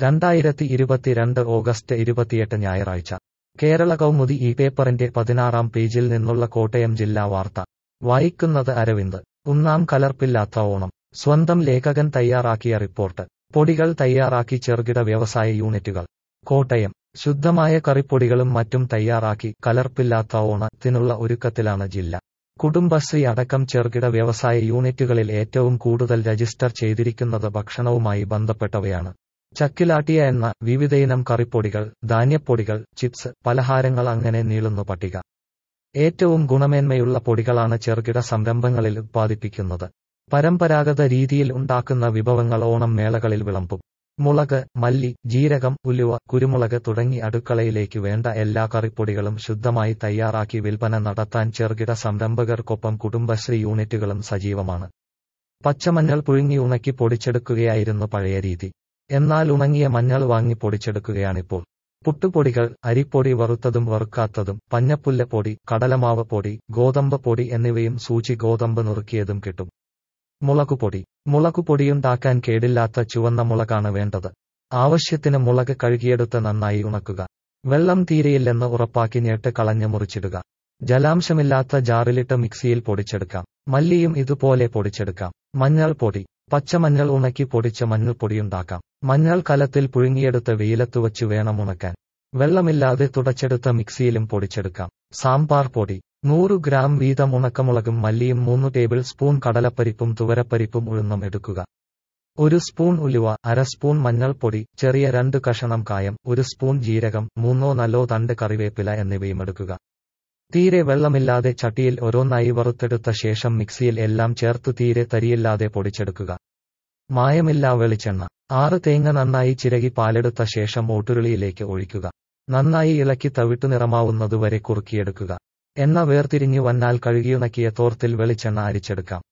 രണ്ടായിരത്തി ഇരുപത്തിരണ്ട് ഓഗസ്റ്റ് ഇരുപത്തിയെട്ട് ഞായറാഴ്ച കേരള കൗമുദി ഈ പേപ്പറിന്റെ പതിനാറാം പേജിൽ നിന്നുള്ള കോട്ടയം ജില്ലാ വാർത്ത വായിക്കുന്നത് അരവിന്ദ് ഉണ്ണാം കലർപ്പില്ലാത്ത ഓണം സ്വന്തം ലേഖകൻ തയ്യാറാക്കിയ റിപ്പോർട്ട് പൊടികൾ തയ്യാറാക്കി ചെറുകിട വ്യവസായ യൂണിറ്റുകൾ കോട്ടയം ശുദ്ധമായ കറിപ്പൊടികളും മറ്റും തയ്യാറാക്കി കലർപ്പില്ലാത്ത ഓണത്തിനുള്ള ഒരുക്കത്തിലാണ് ജില്ല കുടുംബശ്രീ അടക്കം ചെറുകിട വ്യവസായ യൂണിറ്റുകളിൽ ഏറ്റവും കൂടുതൽ രജിസ്റ്റർ ചെയ്തിരിക്കുന്നത് ഭക്ഷണവുമായി ബന്ധപ്പെട്ടവയാണ് ചക്കിലാട്ടിയ എണ്ണ വിവിധയിനം കറിപ്പൊടികൾ ധാന്യപ്പൊടികൾ ചിപ്സ് പലഹാരങ്ങൾ അങ്ങനെ നീളുന്നു പട്ടിക ഏറ്റവും ഗുണമേന്മയുള്ള പൊടികളാണ് ചെറുകിട സംരംഭങ്ങളിൽ ഉത്പാദിപ്പിക്കുന്നത് പരമ്പരാഗത രീതിയിൽ ഉണ്ടാക്കുന്ന വിഭവങ്ങൾ ഓണം മേളകളിൽ വിളമ്പും മുളക് മല്ലി ജീരകം ഉലുവ കുരുമുളക് തുടങ്ങി അടുക്കളയിലേക്ക് വേണ്ട എല്ലാ കറിപ്പൊടികളും ശുദ്ധമായി തയ്യാറാക്കി വിൽപ്പന നടത്താൻ ചെറുകിട സംരംഭകർക്കൊപ്പം കുടുംബശ്രീ യൂണിറ്റുകളും സജീവമാണ് പച്ചമഞ്ഞൾ പുഴുങ്ങി ഉണക്കി പൊടിച്ചെടുക്കുകയായിരുന്നു പഴയ രീതി എന്നാൽ ഉണങ്ങിയ മഞ്ഞൾ വാങ്ങി പൊടിച്ചെടുക്കുകയാണിപ്പോൾ പുട്ടുപൊടികൾ അരിപ്പൊടി വറുത്തതും വറുക്കാത്തതും പഞ്ഞപ്പുല്ല പൊടി കടലമാവ് പൊടി ഗോതമ്പ് പൊടി എന്നിവയും സൂചി ഗോതമ്പ് നുറുക്കിയതും കിട്ടും മുളകുപൊടി മുളകുപൊടിയുണ്ടാക്കാൻ കേടില്ലാത്ത ചുവന്ന മുളകാണ് വേണ്ടത് ആവശ്യത്തിന് മുളക് കഴുകിയെടുത്ത് നന്നായി ഉണക്കുക വെള്ളം തീരെയില്ലെന്ന് ഉറപ്പാക്കി ഞെട്ട് കളഞ്ഞ് മുറിച്ചിടുക ജലാംശമില്ലാത്ത ജാറിലിട്ട് മിക്സിയിൽ പൊടിച്ചെടുക്കാം മല്ലിയും ഇതുപോലെ പൊടിച്ചെടുക്കാം മഞ്ഞൾ പൊടി പച്ചമഞ്ഞൾ ഉണക്കി പൊടിച്ച മഞ്ഞൾപ്പൊടിയുണ്ടാക്കാം മഞ്ഞൾ കലത്തിൽ പുഴുങ്ങിയെടുത്ത് വെയിലത്തു വച്ച് വേണം ഉണക്കാൻ വെള്ളമില്ലാതെ തുടച്ചെടുത്ത മിക്സിയിലും പൊടിച്ചെടുക്കാം സാമ്പാർ പൊടി നൂറ് ഗ്രാം വീതം ഉണക്കമുളകും മല്ലിയും മൂന്ന് ടേബിൾ സ്പൂൺ കടലപ്പരിപ്പും തുവരപ്പരിപ്പും ഉഴുന്നും എടുക്കുക ഒരു സ്പൂൺ ഉലുവ അര സ്പൂൺ മഞ്ഞൾപ്പൊടി ചെറിയ രണ്ട് കഷണം കായം ഒരു സ്പൂൺ ജീരകം മൂന്നോ നല്ലോ തണ്ട് കറിവേപ്പില എന്നിവയും എടുക്കുക തീരെ വെള്ളമില്ലാതെ ചട്ടിയിൽ ഓരോന്നായി വറുത്തെടുത്ത ശേഷം മിക്സിയിൽ എല്ലാം ചേർത്ത് തീരെ തരിയില്ലാതെ പൊടിച്ചെടുക്കുക മായമില്ല വെളിച്ചെണ്ണ ആറ് തേങ്ങ നന്നായി ചിരകി പാലെടുത്ത ശേഷം ഓട്ടുരുളിയിലേക്ക് ഒഴിക്കുക നന്നായി ഇളക്കി തവിട്ടു നിറമാവുന്നതുവരെ കുറുക്കിയെടുക്കുക എണ്ണ വേർതിരിഞ്ഞു വന്നാൽ കഴുകിയുണക്കിയ തോർത്തിൽ വെളിച്ചെണ്ണ അരിച്ചെടുക്കാം